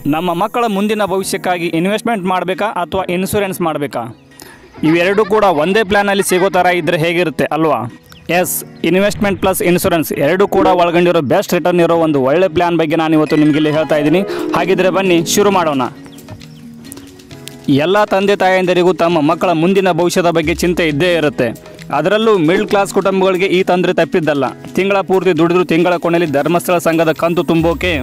ನಮ್ಮ ಮಕ್ಕಳ ಮುಂದಿನ ಭವಿಷ್ಯಕ್ಕಾಗಿ ಇನ್ವೆಸ್ಟ್ಮೆಂಟ್ ಮಾಡಬೇಕಾ ಅಥವಾ ಇನ್ಶೂರೆನ್ಸ್ ಮಾಡಬೇಕಾ ಇವೆರಡೂ ಕೂಡ ಒಂದೇ ಪ್ಲ್ಯಾನಲ್ಲಿ ಸಿಗೋ ಥರ ಇದ್ದರೆ ಹೇಗಿರುತ್ತೆ ಅಲ್ವಾ ಎಸ್ ಇನ್ವೆಸ್ಟ್ಮೆಂಟ್ ಪ್ಲಸ್ ಇನ್ಶೂರೆನ್ಸ್ ಎರಡೂ ಕೂಡ ಒಳಗೊಂಡಿರೋ ಬೆಸ್ಟ್ ರಿಟರ್ನ್ ಇರೋ ಒಂದು ಒಳ್ಳೆ ಪ್ಲ್ಯಾನ್ ಬಗ್ಗೆ ನಾನು ಇವತ್ತು ನಿಮಗೆ ಇಲ್ಲಿ ಹೇಳ್ತಾ ಇದ್ದೀನಿ ಹಾಗಿದ್ರೆ ಬನ್ನಿ ಶುರು ಮಾಡೋಣ ಎಲ್ಲ ತಂದೆ ತಾಯಂದಿರಿಗೂ ತಮ್ಮ ಮಕ್ಕಳ ಮುಂದಿನ ಭವಿಷ್ಯದ ಬಗ್ಗೆ ಚಿಂತೆ ಇದ್ದೇ ಇರುತ್ತೆ ಅದರಲ್ಲೂ ಮಿಡ್ಲ್ ಕ್ಲಾಸ್ ಕುಟುಂಬಗಳಿಗೆ ಈ ತೊಂದರೆ ತಪ್ಪಿದ್ದಲ್ಲ ತಿಂಗಳ ಪೂರ್ತಿ ದುಡಿದ್ರು ತಿಂಗಳ ಕೊನೆಯಲ್ಲಿ ಧರ್ಮಸ್ಥಳ ಸಂಘದ ಕಂತು ತುಂಬೋಕೆ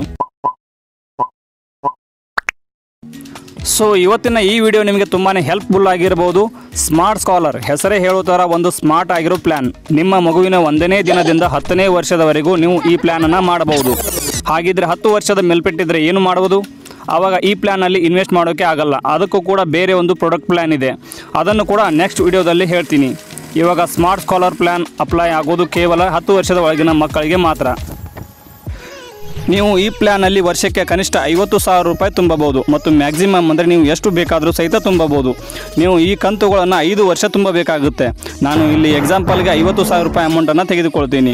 ಸೊ ಇವತ್ತಿನ ಈ ವಿಡಿಯೋ ನಿಮಗೆ ತುಂಬಾ ಹೆಲ್ಪ್ಫುಲ್ ಆಗಿರ್ಬೋದು ಸ್ಮಾರ್ಟ್ ಸ್ಕಾಲರ್ ಹೆಸರೇ ಹೇಳೋ ಥರ ಒಂದು ಸ್ಮಾರ್ಟ್ ಆಗಿರೋ ಪ್ಲ್ಯಾನ್ ನಿಮ್ಮ ಮಗುವಿನ ಒಂದನೇ ದಿನದಿಂದ ಹತ್ತನೇ ವರ್ಷದವರೆಗೂ ನೀವು ಈ ಪ್ಲ್ಯಾನನ್ನು ಮಾಡಬಹುದು ಹಾಗಿದ್ರೆ ಹತ್ತು ವರ್ಷದ ಮೇಲ್ಪಟ್ಟಿದ್ರೆ ಏನು ಮಾಡುವುದು ಆವಾಗ ಈ ಪ್ಲ್ಯಾನಲ್ಲಿ ಇನ್ವೆಸ್ಟ್ ಮಾಡೋಕ್ಕೆ ಆಗಲ್ಲ ಅದಕ್ಕೂ ಕೂಡ ಬೇರೆ ಒಂದು ಪ್ರಾಡಕ್ಟ್ ಪ್ಲ್ಯಾನ್ ಇದೆ ಅದನ್ನು ಕೂಡ ನೆಕ್ಸ್ಟ್ ವಿಡಿಯೋದಲ್ಲಿ ಹೇಳ್ತೀನಿ ಇವಾಗ ಸ್ಮಾರ್ಟ್ ಸ್ಕಾಲರ್ ಪ್ಲ್ಯಾನ್ ಅಪ್ಲೈ ಆಗೋದು ಕೇವಲ ಹತ್ತು ವರ್ಷದ ಒಳಗಿನ ಮಕ್ಕಳಿಗೆ ಮಾತ್ರ ನೀವು ಈ ಪ್ಲ್ಯಾನಲ್ಲಿ ವರ್ಷಕ್ಕೆ ಕನಿಷ್ಠ ಐವತ್ತು ಸಾವಿರ ರೂಪಾಯಿ ತುಂಬಬಹುದು ಮತ್ತು ಮ್ಯಾಕ್ಸಿಮಮ್ ಅಂದರೆ ನೀವು ಎಷ್ಟು ಬೇಕಾದರೂ ಸಹಿತ ತುಂಬಬಹುದು ನೀವು ಈ ಕಂತುಗಳನ್ನು ಐದು ವರ್ಷ ತುಂಬಬೇಕಾಗುತ್ತೆ ನಾನು ಇಲ್ಲಿ ಎಕ್ಸಾಂಪಲ್ಗೆ ಐವತ್ತು ಸಾವಿರ ರೂಪಾಯಿ ಅಮೌಂಟನ್ನು ತೆಗೆದುಕೊಳ್ತೀನಿ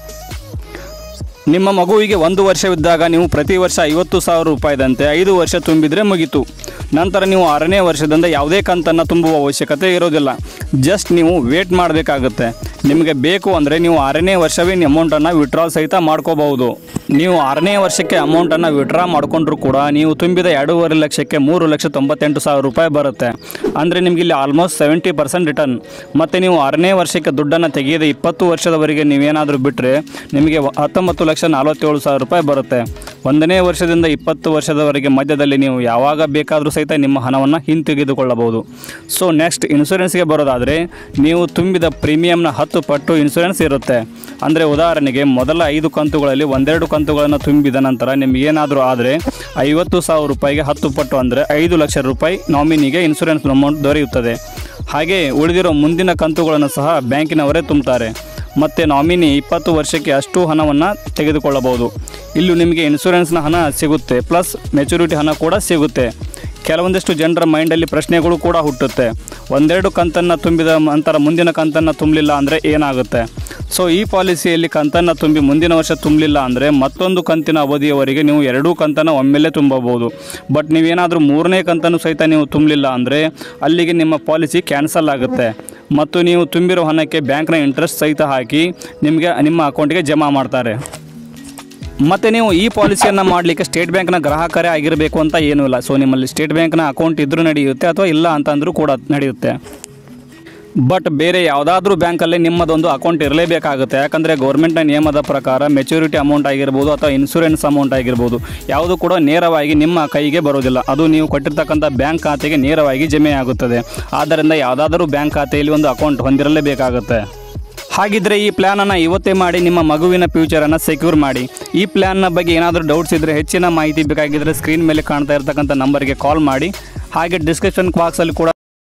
ನಿಮ್ಮ ಮಗುವಿಗೆ ಒಂದು ವರ್ಷವಿದ್ದಾಗ ನೀವು ಪ್ರತಿ ವರ್ಷ ಐವತ್ತು ಸಾವಿರ ರೂಪಾಯಿದಂತೆ ಐದು ವರ್ಷ ತುಂಬಿದರೆ ಮುಗೀತು ನಂತರ ನೀವು ಆರನೇ ವರ್ಷದಿಂದ ಯಾವುದೇ ಕಂತನ್ನು ತುಂಬುವ ಅವಶ್ಯಕತೆ ಇರೋದಿಲ್ಲ ಜಸ್ಟ್ ನೀವು ವೇಟ್ ಮಾಡಬೇಕಾಗುತ್ತೆ ನಿಮಗೆ ಬೇಕು ಅಂದರೆ ನೀವು ಆರನೇ ವರ್ಷವೇ ಅಮೌಂಟನ್ನು ವಿಡ್ರಾಲ್ ಸಹಿತ ಮಾಡ್ಕೋಬಹುದು ನೀವು ಆರನೇ ವರ್ಷಕ್ಕೆ ಅಮೌಂಟನ್ನು ವಿಡ್ರಾ ಮಾಡಿಕೊಂಡ್ರೂ ಕೂಡ ನೀವು ತುಂಬಿದ ಎರಡೂವರೆ ಲಕ್ಷಕ್ಕೆ ಮೂರು ಲಕ್ಷ ತೊಂಬತ್ತೆಂಟು ಸಾವಿರ ರೂಪಾಯಿ ಬರುತ್ತೆ ಅಂದರೆ ನಿಮಗೆ ಇಲ್ಲಿ ಆಲ್ಮೋಸ್ಟ್ ಸೆವೆಂಟಿ ಪರ್ಸೆಂಟ್ ರಿಟರ್ನ್ ಮತ್ತು ನೀವು ಆರನೇ ವರ್ಷಕ್ಕೆ ದುಡ್ಡನ್ನು ತೆಗೆಯದೆ ಇಪ್ಪತ್ತು ವರ್ಷದವರೆಗೆ ನೀವೇನಾದರೂ ಬಿಟ್ಟರೆ ನಿಮಗೆ ಹತ್ತೊಂಬತ್ತು ಲಕ್ಷ ನಲವತ್ತೇಳು ಸಾವಿರ ರೂಪಾಯಿ ಬರುತ್ತೆ ಒಂದನೇ ವರ್ಷದಿಂದ ಇಪ್ಪತ್ತು ವರ್ಷದವರೆಗೆ ಮಧ್ಯದಲ್ಲಿ ನೀವು ಯಾವಾಗ ಬೇಕಾದರೂ ಸಹಿತ ನಿಮ್ಮ ಹಣವನ್ನು ಹಿಂತೆಗೆದುಕೊಳ್ಳಬಹುದು ಸೊ ನೆಕ್ಸ್ಟ್ ಇನ್ಶೂರೆನ್ಸ್ಗೆ ಬರೋದಾದರೆ ನೀವು ತುಂಬಿದ ಪ್ರೀಮಿಯಂನ ಹತ್ತು ಪಟ್ಟು ಇನ್ಶೂರೆನ್ಸ್ ಇರುತ್ತೆ ಅಂದರೆ ಉದಾಹರಣೆಗೆ ಮೊದಲ ಐದು ಕಂತುಗಳಲ್ಲಿ ಒಂದೆರಡು ಕಂತುಗಳನ್ನು ತುಂಬಿದ ನಂತರ ನಿಮಗೇನಾದರೂ ಆದರೆ ಐವತ್ತು ಸಾವಿರ ರೂಪಾಯಿಗೆ ಹತ್ತು ಪಟ್ಟು ಅಂದರೆ ಐದು ಲಕ್ಷ ರೂಪಾಯಿ ನಾಮಿನಿಗೆ ಇನ್ಶೂರೆನ್ಸ್ ಅಮೌಂಟ್ ದೊರೆಯುತ್ತದೆ ಹಾಗೆ ಉಳಿದಿರೋ ಮುಂದಿನ ಕಂತುಗಳನ್ನು ಸಹ ಬ್ಯಾಂಕಿನವರೇ ತುಂಬುತ್ತಾರೆ ಮತ್ತು ನಾಮಿನಿ ಇಪ್ಪತ್ತು ವರ್ಷಕ್ಕೆ ಅಷ್ಟು ಹಣವನ್ನು ತೆಗೆದುಕೊಳ್ಳಬಹುದು ಇಲ್ಲೂ ನಿಮಗೆ ಇನ್ಶೂರೆನ್ಸ್ನ ಹಣ ಸಿಗುತ್ತೆ ಪ್ಲಸ್ ಮೆಚುರಿಟಿ ಹಣ ಕೂಡ ಸಿಗುತ್ತೆ ಕೆಲವೊಂದಿಷ್ಟು ಜನರ ಮೈಂಡಲ್ಲಿ ಪ್ರಶ್ನೆಗಳು ಕೂಡ ಹುಟ್ಟುತ್ತೆ ಒಂದೆರಡು ಕಂತನ್ನು ತುಂಬಿದ ನಂತರ ಮುಂದಿನ ಕಂತನ್ನು ತುಂಬಲಿಲ್ಲ ಅಂದರೆ ಏನಾಗುತ್ತೆ ಸೊ ಈ ಪಾಲಿಸಿಯಲ್ಲಿ ಕಂತನ್ನು ತುಂಬಿ ಮುಂದಿನ ವರ್ಷ ತುಂಬಲಿಲ್ಲ ಅಂದರೆ ಮತ್ತೊಂದು ಕಂತಿನ ಅವಧಿಯವರೆಗೆ ನೀವು ಎರಡೂ ಕಂತನ್ನು ಒಮ್ಮೆಲೇ ತುಂಬಬಹುದು ಬಟ್ ನೀವೇನಾದರೂ ಮೂರನೇ ಕಂತನ್ನು ಸಹಿತ ನೀವು ತುಂಬಲಿಲ್ಲ ಅಂದರೆ ಅಲ್ಲಿಗೆ ನಿಮ್ಮ ಪಾಲಿಸಿ ಕ್ಯಾನ್ಸಲ್ ಆಗುತ್ತೆ ಮತ್ತು ನೀವು ತುಂಬಿರೋ ಹಣಕ್ಕೆ ಬ್ಯಾಂಕ್ನ ಇಂಟ್ರೆಸ್ಟ್ ಸಹಿತ ಹಾಕಿ ನಿಮಗೆ ನಿಮ್ಮ ಅಕೌಂಟಿಗೆ ಜಮಾ ಮಾಡ್ತಾರೆ ಮತ್ತು ನೀವು ಈ ಪಾಲಿಸಿಯನ್ನು ಮಾಡಲಿಕ್ಕೆ ಸ್ಟೇಟ್ ಬ್ಯಾಂಕ್ನ ಗ್ರಾಹಕರೇ ಆಗಿರಬೇಕು ಅಂತ ಏನೂ ಇಲ್ಲ ಸೊ ನಿಮ್ಮಲ್ಲಿ ಸ್ಟೇಟ್ ಬ್ಯಾಂಕ್ನ ಅಕೌಂಟ್ ಇದ್ದರೂ ನಡೆಯುತ್ತೆ ಅಥವಾ ಇಲ್ಲ ಅಂತಂದರೂ ಕೂಡ ನಡೆಯುತ್ತೆ ಬಟ್ ಬೇರೆ ಯಾವುದಾದ್ರೂ ಬ್ಯಾಂಕಲ್ಲಿ ನಿಮ್ಮದೊಂದು ಅಕೌಂಟ್ ಇರಲೇಬೇಕಾಗುತ್ತೆ ಯಾಕಂದರೆ ಗೌರ್ಮೆಂಟ್ನ ನಿಯಮದ ಪ್ರಕಾರ ಮೆಚುರಿಟಿ ಅಮೌಂಟ್ ಆಗಿರ್ಬೋದು ಅಥವಾ ಇನ್ಶೂರೆನ್ಸ್ ಅಮೌಂಟ್ ಆಗಿರ್ಬೋದು ಯಾವುದು ಕೂಡ ನೇರವಾಗಿ ನಿಮ್ಮ ಕೈಗೆ ಬರೋದಿಲ್ಲ ಅದು ನೀವು ಕೊಟ್ಟಿರ್ತಕ್ಕಂಥ ಬ್ಯಾಂಕ್ ಖಾತೆಗೆ ನೇರವಾಗಿ ಜಮೆ ಆಗುತ್ತದೆ ಆದ್ದರಿಂದ ಯಾವುದಾದ್ರೂ ಬ್ಯಾಂಕ್ ಖಾತೆಯಲ್ಲಿ ಒಂದು ಅಕೌಂಟ್ ಹೊಂದಿರಲೇಬೇಕಾಗುತ್ತೆ ಹಾಗಿದ್ರೆ ಈ ಪ್ಲ್ಯಾನನ್ನು ಇವತ್ತೇ ಮಾಡಿ ನಿಮ್ಮ ಮಗುವಿನ ಫ್ಯೂಚರನ್ನು ಸೆಕ್ಯೂರ್ ಮಾಡಿ ಈ ಪ್ಲ್ಯಾನ್ನ ಬಗ್ಗೆ ಏನಾದರೂ ಡೌಟ್ಸ್ ಇದ್ದರೆ ಹೆಚ್ಚಿನ ಮಾಹಿತಿ ಬೇಕಾಗಿದ್ದರೆ ಸ್ಕ್ರೀನ್ ಮೇಲೆ ಕಾಣ್ತಾ ಇರ್ತಕ್ಕಂಥ ನಂಬರ್ಗೆ ಕಾಲ್ ಮಾಡಿ ಹಾಗೆ ಡಿಸ್ಕ್ರಿಪ್ಷನ್ ಬಾಕ್ಸಲ್ಲಿ ಕೂಡ